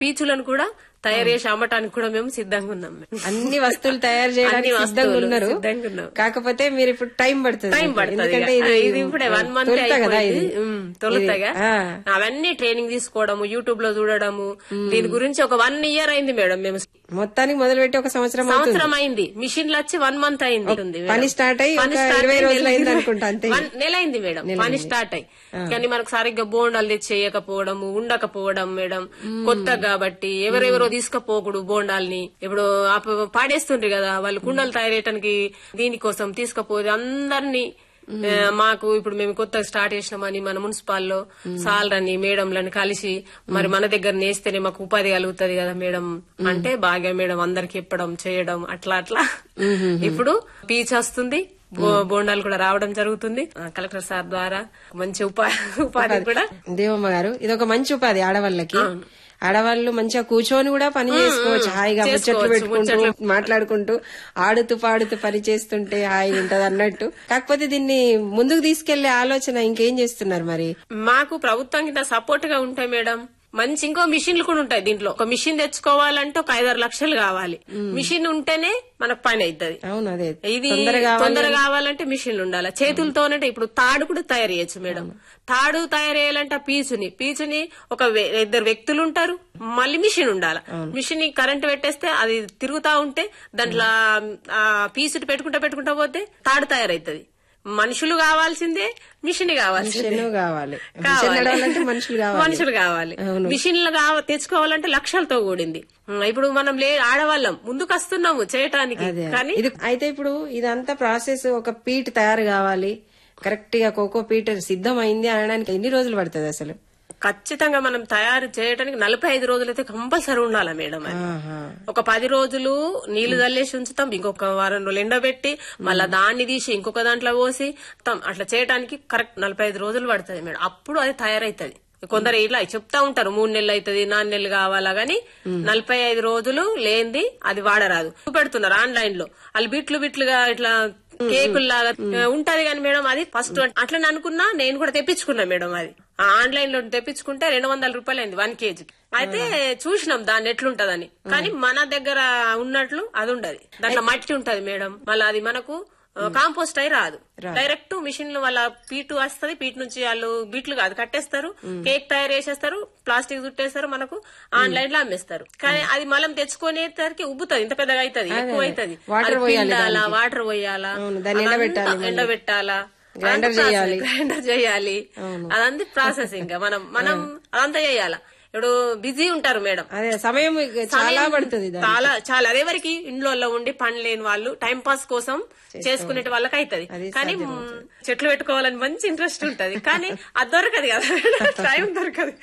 పీచులను కూడా తయారు చేసి అమ్మటానికి కూడా మేము సిద్ధంగా ఉన్నాం మేడం. అన్ని వస్తువులు తయారు చేయడానికి అన్ని సిద్ధంగా వస్తువులు ఉన్నారు సిద్ధంగా ఉన్నాం. కాకపోతే మీరు ఇప్పుడు టైం పడుతుంది టైం మీకు. పడుతుంది ఎందుకంటే ఇక. ఇది ఇది ఇప్పుడే వన్ మంత్ తొలుత కదా ఇది తొలుతగా ఇది, ఆ. అవన్నీ ట్రైనింగ్ తీసుకోవడము యూట్యూబ్ లో చూడడము దీని గురించి ఒక వన్ ఇయర్ అయింది మేడం మేము మొత్తానికి మొదలుపెట్టి ఒక సంవత్సరం అవుతుంది సంవత్సరం అయింది మిషన్లు వచ్చి వన్ మంత్ అయింది ఉంది పని మేడం. స్టార్ట్ అయ్యి పని ఒక స్టార్ట్ ఇరవై అయ్యి రోజులు నెల అయింది అయింది. అనుకుంటా అంతే వన్ నెల అయింది మేడం పని స్టార్ట్ అయ్యి కానీ మనకు సరిగ్గా బోండాలు తెచ్చి చేయకపోవడము ఉండకపోవడం మేడం కొత్త కాబట్టి ఎవరెవరో తీసుకపోకూడదు బోండాల్ని ఇప్పుడు అప్ప- పాడేస్తుండ్రు కదా వాళ్ళు కుండలు తయారేయటానికి దీనికోసం తీసుకపోతే అందరినీ ఆ, మాకు ఇప్పుడు మేము కొత్తగా స్టార్ట్ చేసినామని మన మున్సిపాల్లో సాలరని మేడంలని కలిసి మరి మన దగ్గర నేస్తేనే మాకు ఉపాధి కలుగుతుంది కదా మేడం అంటే బాగా మేడం అందరికి చెప్పడం చేయడం అట్లా అట్లా ఇప్పుడు పీచ్ వస్తుంది బో- బోండాలు కూడా రావడం జరుగుతుంది ఆ, కలెక్టర్ సార్ ద్వారా మంచి ఉపా- ఉపాధి కూడా దేవమ్మ గారు ఇది ఒక మంచి ఉపాధి ఆడవాళ్ళకి ఆడవాళ్ళు మంచిగా కూర్చొని కూడా పని చేసుకోవచ్చు హాయిగా ముచ్చట్లు చేసుకోవచ్చు, పెట్టుకుంటూ మాట్లాడుకుంటూ ఆడుతూ పాడుతూ పని చేస్తుంటే హాయిగా ఉంటది అన్నట్టు కాకపోతే దీన్ని ముందుకు తీసుకెళ్లే ఆలోచన ఇంకేం చేస్తున్నారు మరి మాకు ప్రభుత్వం కింద సపోర్ట్ గా ఉంటాయి మేడం మంచి ఇంకో మిషన్లు కూడా ఉంటాయి దీంట్లో ఒక మిషన్ తెచ్చుకోవాలంటే ఒక ఐదారు లక్షలు కావాలి మిషన్ ఉంటేనే మనకు పని అవుతుంది అవును అదే ఇది తొందరగా తొందర కావాలంటే మిషన్లు ఉండాలి చేతులతోనంటే ఇప్పుడు తాడు కూడా తయారు చేయొచ్చు మేడం తాడు తయారు చేయాలంటే ఆ పీచుని పీచుని ఒక వే- ఇద్దరు వ్యక్తులు ఉంటారు మళ్ళీ మిషన్ ఉండాలి మిషన్ కరెంట్ పెట్టేస్తే అది తిరుగుతా ఉంటే దాంట్లో ఆ పీచుని పెట్టుకుంటా పెట్టుకుంటా పోతే తాడు తయారైతుంది మనుషులు కావాల్సిందే మిషన్ కావాల్సిందే మిషన్ కావాలి మిషన్ కావాలి. నడవాలంటే మనుషులు కావాలి మనుషులు కావాలి మిషన్లు కావ తెచ్చుకోవాలంటే లక్షలతో కూడింది ఉమ్, ఇప్పుడు మనం లే ఆడవాళ్ళం ముందుకు వస్తున్నాము చేయటానికి అదే కానీ ఇది అయితే ఇప్పుడు ఇదంతా ప్రాసెస్ ఒక పీట్ తయారు కావాలి కరెక్ట్ గా కోకో పీట్ సిద్ధమైంది అనడానికి ఎన్ని రోజులు పడుతుంది అసలు ఖచ్చితంగా మనం తయారు చేయడానికి నలభై ఐదు రోజులైతే కంపల్సరీ ఉండాలా మేడం అది ఆహా. ఒక పది రోజులు నీళ్లు చల్లేసి ఉంచుతాం ఇంకొక వారం రోజులు ఎండబెట్టి మళ్ళా దాన్ని తీసి ఇంకొక దాంట్లో పోసి మొత్తం అట్లా చేయడానికి కరెక్ట్ నలభై ఐదు రోజులు పడుతుంది మేడం అప్పుడు అది తయారైతుంది కొందరు ఇలా చెప్తా ఉంటారు మూడు నెలలు అవుతుంది నాలుగు నెలలు కావాలా గానీ నలభై ఐదు రోజులు లేనిది అది వాడరాదు పెడుతున్నారు ఆన్లైన్ లో వాళ్ళు బిట్లు బిట్లుగా ఇట్లా కేకుల్లాగా ఆ, ఉంటది కానీ మేడం అది ఫస్ట్ అట్లా అనుకున్నా నేను కూడా తెప్పించుకున్నా మేడం అది ఆన్లైన్ లో తెప్పించుకుంటే రెండు వందల రూపాయలు అయింది వన్ కేజీ అయితే చూసినాం దాన్ని ఎట్లుంటదని కానీ మన దగ్గర ఉన్నట్లు అది ఉండదు దాంట్లో మట్టి ఉంటది మేడం మళ్ళీ అది మనకు కాంపోస్ట్ అయి రాదు డైరెక్ట్ మిషన్ వాళ్ళ పీటు వస్తది పీట్ నుంచి వాళ్ళు బీట్లు కాదు కట్టేస్తారు కేక్ తయారు చేసేస్తారు ప్లాస్టిక్ చుట్టేస్తారు మనకు ఆన్లైన్ లో అమ్మేస్తారు కానీ అది మనం తెచ్చుకునేసరికి ఉబ్బుతుంది ఇంత పెద్దగా అవుతుంది ఎక్కువ అవుతుంది వాటర్ పోయాలి పిండాలా వాటర్ పోయాలా అవును, దాన్ని ఎండబెట్టాలి మళ్ళీ. ఎండబెట్టాలా గ్రైండర్ చేయాలి. గ్రైండర్ చేయాలి అదంతా ప్రాసెస్ ఇంకా మనం మనం అదంతా చేయాల ఇప్పుడు బిజీ ఉంటారు మేడం అదే సమయం ఇక చాలా పడుతుంది దానికి. చాలా చాలా అదే వరకు ఇంట్లో ఉండి పని లేని వాళ్ళు టైం పాస్ కోసం చేసుకునే వాళ్ళకి అవుతుంది అది కానీ మ్, చెట్లు పెట్టుకోవాలని మంచి ఇంట్రెస్ట్ ఉంటది కానీ అది దొరకదు కదా టైం దొరకదు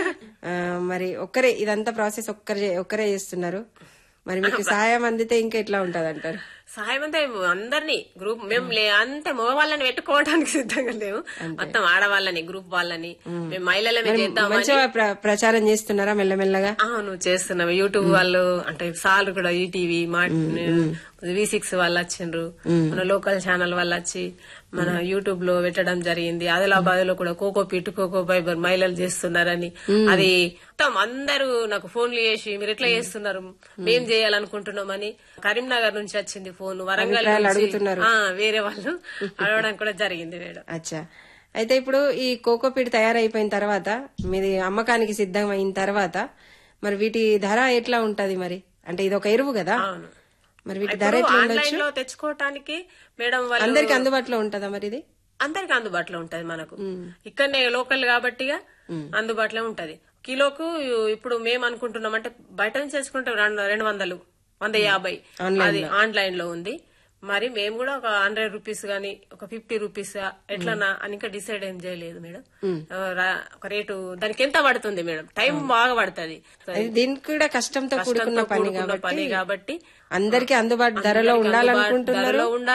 ఆ, మరి ఒక్కరే ఇదంతా ప్రాసెస్ ఒక్కరే ఒక్కరే చేస్తున్నారు మరి మీకు సహాయం అందితే ఇంకా ఎట్లా ఉంటది అంటారు సహాయం అంతా అందరినీ గ్రూప్ మేము లే అంతే మగవాళ్ళని పెట్టుకోవడానికి సిద్ధంగా లేవు మొత్తం ఆడవాళ్ళని గ్రూప్ వాళ్ళని మేము మహిళలమే చేద్దామని మంచిగా ప్ర- ప్రచారం చేస్తున్నారా మెల్లమెల్లగా అవును చేస్తున్నాం యూట్యూబ్ వాళ్ళు అంటే సార్ కూడా ఈటీవీ మా వి సిక్స్ వాళ్ళు వచ్చిండ్రు మన లోకల్ ఛానల్ వాళ్ళు వచ్చి మన యూట్యూబ్ లో పెట్టడం జరిగింది ఆదిలాబాద్ లో కూడా కోకో పిట్ కోకో ఫైబర్ మహిళలు చేస్తున్నారని అది మొత్తం అందరూ నాకు ఫోన్లు చేసి మీరు ఎట్లా చేస్తున్నారు మేం చేయాలనుకుంటున్నామని కరీంనగర్ నుంచి వచ్చింది ఫోన్ వరంగల్ అభిప్రాయాలు నుంచి అడుగుతున్నారు. ఆ, వేరే వాళ్ళు అడగడం కూడా జరిగింది మేడం అచ్చా అయితే ఇప్పుడు ఈ కోకోపీట్ తయారైపోయిన తర్వాత మీది అమ్మకానికి సిద్ధం అయిన తర్వాత మరి వీటి ధర ఎట్లా ఉంటది మరి అంటే ఇది ఒక ఎరువు కదా అవును మరి వీటి ధర ఇప్పుడు ఎట్లా ఆన్లైన్ ఉండొచ్చు లో తెచ్చుకోవటానికి మేడం వాళ్ళు అందరికి అందుబాటులో ఉంటదా మరి ఇది అందరికి అందుబాటులో ఉంటది మనకు ఇక్కడనే లోకల్ కాబట్టిగా అందుబాటులో ఉంటది కిలోకు ఇప్పుడు మేము అనుకుంటున్నాం అంటే బయట నుంచి తెచ్చుకుంటే రెండు రెండు వందలు వంద యాభై అది ఆన్లైన్ లో ఉంది మరి మేము కూడా ఒక హండ్రెడ్ రూపీస్ గానీ ఒక ఫిఫ్టీ రూపీస్ ఎట్లనా అని ఇంకా డిసైడ్ ఏం చేయలేదు మేడం ఆ, రా- ఒక రేటు దానికి ఎంత పడుతుంది మేడం టైం బాగా పడుతుంది అది దీనికి కూడా కష్టంతో కూడుకున్న పని కూడుకున్న కాబట్టి పని కాబట్టి అందరికి అందుబాటు ధరలో అందరికీ అందుబాటు ఉండాలనుకుంటున్నారు ధరలో ఉండాలి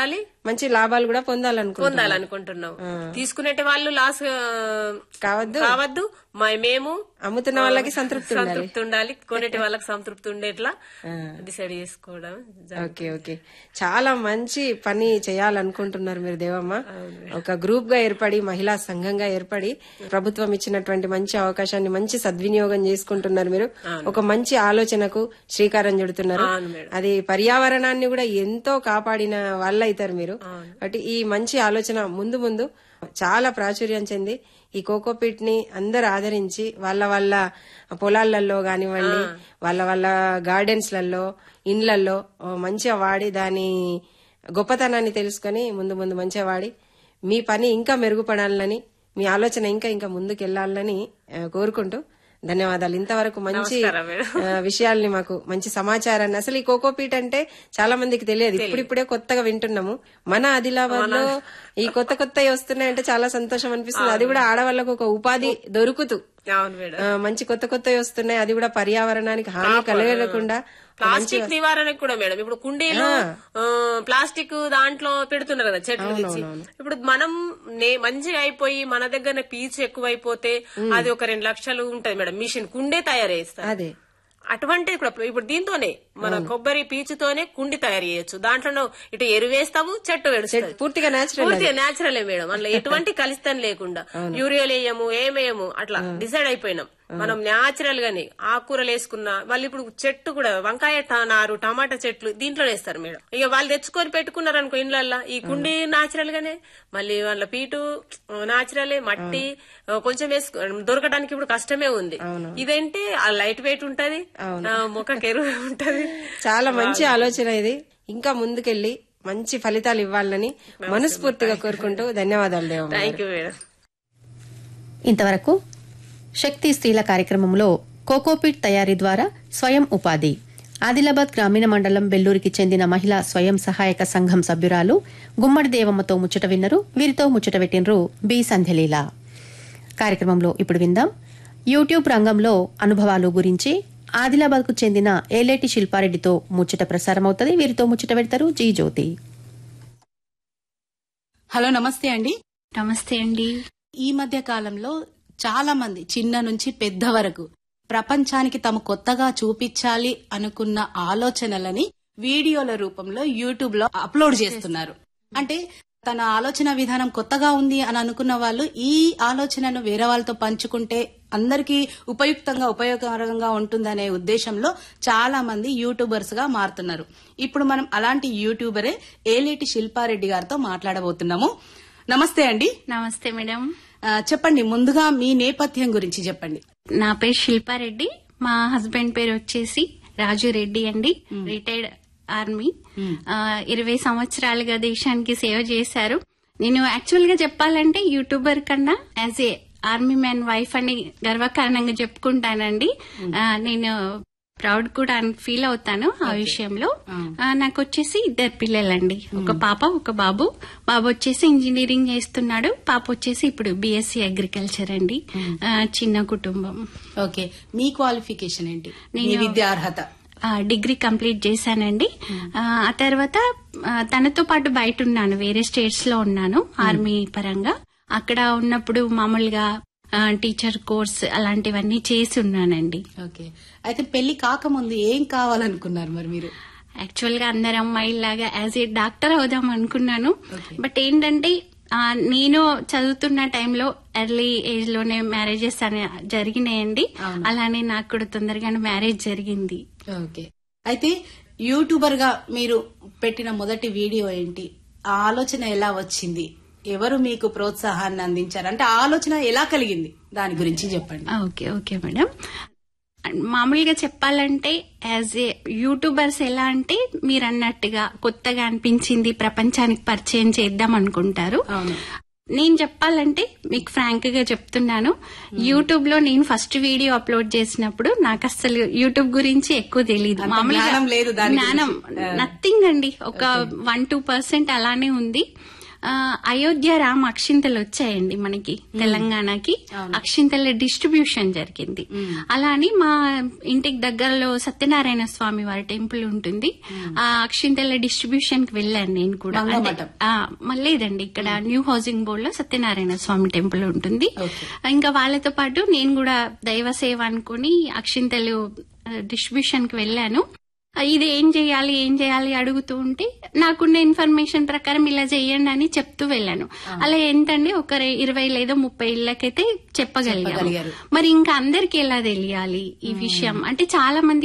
మంచి లాభాలు కూడా పొందాలనుకుంటున్నాం పొందాలనుకుంటున్నాం తీసుకునేటి వాళ్ళు లాస్ ఆ, కావద్దు కావద్దు మ- మేము అమ్ముతున్న వాళ్ళకి సంతృప్తి ఉండాలి సంతృప్తి ఉండాలి కొనేటి వాళ్ళకి సంతృప్తి ఉండేట్లా డిసైడ్ చేసుకోవడం జరుగుతుంది. ఓకే ఓకే చాలా మంచి పని చేయాలనుకుంటున్నారు మీరు దేవమ్మ ఒక గ్రూప్ గా ఏర్పడి మహిళా సంఘంగా ఏర్పడి ప్రభుత్వం ఇచ్చినటువంటి మంచి అవకాశాన్ని మంచి సద్వినియోగం చేసుకుంటున్నారు మీరు ఒక మంచి ఆలోచనకు శ్రీకారం చుడుతున్నారు అవును మేడం. అది పర్యావరణాన్ని కూడా ఎంతో కాపాడిన వాళ్ళు అవుతారు మీరు కాబట్టి ఈ మంచి ఆలోచన ముందు ముందు చాలా ప్రాచుర్యం చెంది ఈ కోకోపీట్ ని అందరు ఆదరించి వాళ్ళ వాళ్ళ పొలాలలో కానివ్వండి వాళ్ళ వాళ్ళ గార్డెన్స్ లలో ఇండ్లలో ఓ మంచిగా వాడి దాని గొప్పతనాన్ని తెలుసుకొని ముందు ముందు మంచిగా వాడి మీ పని ఇంకా మెరుగుపడాలని మీ ఆలోచన ఇంకా ఇంకా ముందుకెళ్లాలని ఆ, కోరుకుంటూ ధన్యవాదాలు ఇంతవరకు మంచి నమస్కారం మేడం. ఆ, విషయాల్ని మాకు మంచి సమాచారాన్ని అసలు ఈ కోకోపీట్ అంటే చాలా మందికి తెలియదు ఇప్పుడిప్పుడే కొత్తగా వింటున్నాము మన ఆదిలాబాద్ లో ఈ కొత్త కొత్తవి వస్తున్నాయంటే చాలా సంతోషం అనిపిస్తుంది అది కూడా ఆడవాళ్ళకు ఒక ఉపాధి దొరుకుతూ అవును మేడం ఆ, మంచి కొత్త కొత్తవి వస్తున్నాయి అది కూడా పర్యావరణానికి హాని కలగకుండా ప్లాస్టిక్ నివారణకు కూడా మేడం ఇప్పుడు కుండీలు ఆ, ప్లాస్టిక్ దాంట్లో పెడుతున్నారు కదా చెట్లు తెచ్చి ఇప్పుడు మనం నే- మంచిగా అయిపోయి మన దగ్గర పీచు ఎక్కువైపోతే అది ఒక రెండు లక్షలు ఉంటది మేడం మిషన్ కుండే తయారు చేస్తారు అదే అటువంటి ఇప్పుడు ఇప్పుడు దీంతోనే మన కొబ్బరి పీచుతోనే కుండి తయారు చేయొచ్చు దాంట్లో ఇటు ఎరువేస్తాము చెట్టు పెడుస్తుంది పూర్తిగా నేచురల్ పూర్తిగా నేచురలే మేడం అందులో ఎటువంటి కలిస్తాను లేకుండా యూరియాలు వేయము ఏమేయము అట్లా డిసైడ్ అయిపోయినాం మనం న్యాచురల్ గాని ఆకుకూరలు వేసుకున్నా వాళ్ళు ఇప్పుడు చెట్టు కూడా వంకాయ ట- నారు టమాటా చెట్లు దీంట్లో వేస్తారు మేడం ఇక వాళ్ళు తెచ్చుకొని పెట్టుకున్నారు అనుకో ఇండ్లల్లో ఈ కుండి నాచురల్ గానే మళ్ళీ వాళ్ళ పీటు నాచురలే మట్టి ఆ, కొంచెం వేసుకో దొరకడానికి ఇప్పుడు కష్టమే ఉంది ఇదేంటి ఆ లైట్ వెయిట్ ఉంటది ఆ, మొక్కకి ఎరువు ఉంటది చాలా మంచి ఆలోచన ఇది ఇంకా ముందుకెళ్లి మంచి ఫలితాలు ఇవ్వాలని మనస్ఫూర్తిగా కోరుకుంటూ ధన్యవాదాలు దేవమ్మ థ్యాంక్ యూ మేడం ఇంతవరకు శక్తి స్త్రీల కార్యక్రమంలో కోకోపీట్ తయారీ ద్వారా స్వయం ఉపాధి ఆదిలాబాద్ గ్రామీణ మండలం బెల్లూరికి చెందిన మహిళా స్వయం సహాయక సంఘం సభ్యురాలు గుమ్మడి దేవమ్మతో ముచ్చట విన్నరు వీరితో ముచ్చట పెట్టినరు బి సంధ్యలీల కార్యక్రమంలో ఇప్పుడు విందాం యూట్యూబ్ రంగంలో అనుభవాలు గురించి ఆదిలాబాద్కు చెందిన ఏలేటి శిల్పారెడ్డితో ముచ్చట ప్రసారమవుతుంది వీరితో ముచ్చట పెడతారు జీ జ్యోతి హలో నమస్తే అండి నమస్తే అండి ఈ మధ్య కాలంలో చాలా మంది చిన్న నుంచి పెద్ద వరకు ప్రపంచానికి తాము కొత్తగా చూపించాలి అనుకున్న ఆలోచనలని వీడియోల రూపంలో యూట్యూబ్ లో అప్లోడ్ చేస్తున్నారు అంటే తన ఆలోచన విధానం కొత్తగా ఉంది అని అనుకున్న వాళ్ళు ఈ ఆలోచనను వేరే వాళ్ళతో పంచుకుంటే అందరికీ ఉపయుక్తంగా ఉపయోగకరంగా ఉంటుందనే ఉద్దేశంలో చాలా మంది యూట్యూబర్స్ గా మారుతున్నారు ఇప్పుడు మనం అలాంటి యూట్యూబరే ఏలేటి శిల్పారెడ్డి గారితో మాట్లాడబోతున్నాము నమస్తే అండి నమస్తే మేడం ఆ, చెప్పండి ముందుగా మీ నేపథ్యం గురించి చెప్పండి నా పేరు శిల్పారెడ్డి మా హస్బెండ్ పేరు వచ్చేసి రాజు రెడ్డి అండి రిటైర్డ్ ఆర్మీ ఆ, ఇరవై సంవత్సరాలుగా దేశానికి సేవ చేశారు నేను యాక్చువల్ గా చెప్పాలంటే యూట్యూబర్ కన్నా as a army man wife అని గర్వకారణంగా చెప్పుకుంటానండి ఆ, నేను ప్రౌడ్ కూడా ఫీల్ అవుతాను ఆ విషయంలో ఆ, నాకు వచ్చేసి ఇద్దరు పిల్లలండి ఒక పాప ఒక బాబు బాబు వచ్చేసి ఇంజనీరింగ్ చేస్తున్నాడు పాప వచ్చేసి ఇప్పుడు బీఎస్సీ అగ్రికల్చర్ అండి ఆ, చిన్న కుటుంబం ఓకే మీ క్వాలిఫికేషన్ ఏంటి మీ విద్యార్హత ఆ, డిగ్రీ కంప్లీట్ చేశానండి ఆ, ఆ తర్వాత ఆ, తనతో పాటు బయట ఉన్నాను వేరే స్టేట్స్ లో ఉన్నాను ఆర్మీ పరంగా అక్కడ ఉన్నప్పుడు మామూలుగా ఆ, టీచర్ కోర్స్ అలాంటివన్నీ చేసి ఉన్నానండి ఓకే అయితే పెళ్లి కాకముందు ఏం కావాలనుకున్నారు మరి మీరు యాక్చువల్ గా అందరు అమ్మాయిలాగా యాజ్ ఏ డాక్టర్ అవుదాం అనుకున్నాను బట్ ఏంటంటే ఆ, నేను చదువుతున్న టైంలో ఎర్లీ ఏజ్ లోనే మ్యారేజెస్ అనే జరిగినాయండి అలానే నాకు కూడా తొందరగానే మ్యారేజ్ జరిగింది ఓకే అయితే యూట్యూబర్ గా మీరు పెట్టిన మొదటి వీడియో ఏంటి ఆ ఆలోచన ఎలా వచ్చింది ఎవరు మీకు ప్రోత్సాహాన్ని అందించారు అంటే ఆ ఆలోచన ఎలా కలిగింది దాని గురించి చెప్పండి ఆ, ఓకే ఓకే మేడం మామూలుగా చెప్పాలంటే యాజ్ ఏ యూట్యూబర్స్ ఎలా అంటే మీరు అన్నట్టుగా కొత్తగా అనిపించింది ప్రపంచానికి పరిచయం చేద్దాం అనుకుంటారు నేను చెప్పాలంటే మీకు ఫ్రాంక్ గా చెప్తున్నాను యూట్యూబ్ లో నేను ఫస్ట్ వీడియో అప్లోడ్ చేసినప్పుడు నాకు అసలు యూట్యూబ్ గురించి ఎక్కువ తెలియదు జ్ఞానం లేదు దాని జ్ఞానం నథింగ్ అండి ఒక వన్ టూ పర్సెంట్ అలానే ఉంది ఆ, అయోధ్య రామ అక్షింతలు వచ్చాయండి మనకి తెలంగాణకి అక్షింతల డిస్ట్రిబ్యూషన్ జరిగింది అలా అని మా ఇంటికి దగ్గరలో సత్యనారాయణ స్వామి వారి టెంపుల్ ఉంటుంది ఆ అక్షింతల డిస్ట్రిబ్యూషన్ కి వెళ్ళాను నేను కూడా అంటే, ఆ, మ- లేదండి ఇక్కడ న్యూ హౌసింగ్ బోర్డ్ లో సత్యనారాయణ స్వామి టెంపుల్ ఉంటుంది ఇంకా వాళ్ళతో పాటు నేను కూడా దైవ సేవ అనుకుని అక్షింతలు డిస్ట్రిబ్యూషన్ కి వెళ్ళాను ఆ, ఇది ఏం చేయాలి ఏం చేయాలి అడుగుతూ ఉంటే నాకున్న ఇన్ఫర్మేషన్ ప్రకారం ఇలా చేయండి అని చెప్తూ వెళ్ళాను అలా ఏంటండి ఒక రె- ఇరవై లేదా ముప్పై ఇళ్ళకైతే చెప్పగలిగాను మరి ఇంకా అందరికి ఎలా తెలియాలి ఈ విషయం అంటే చాలా మంది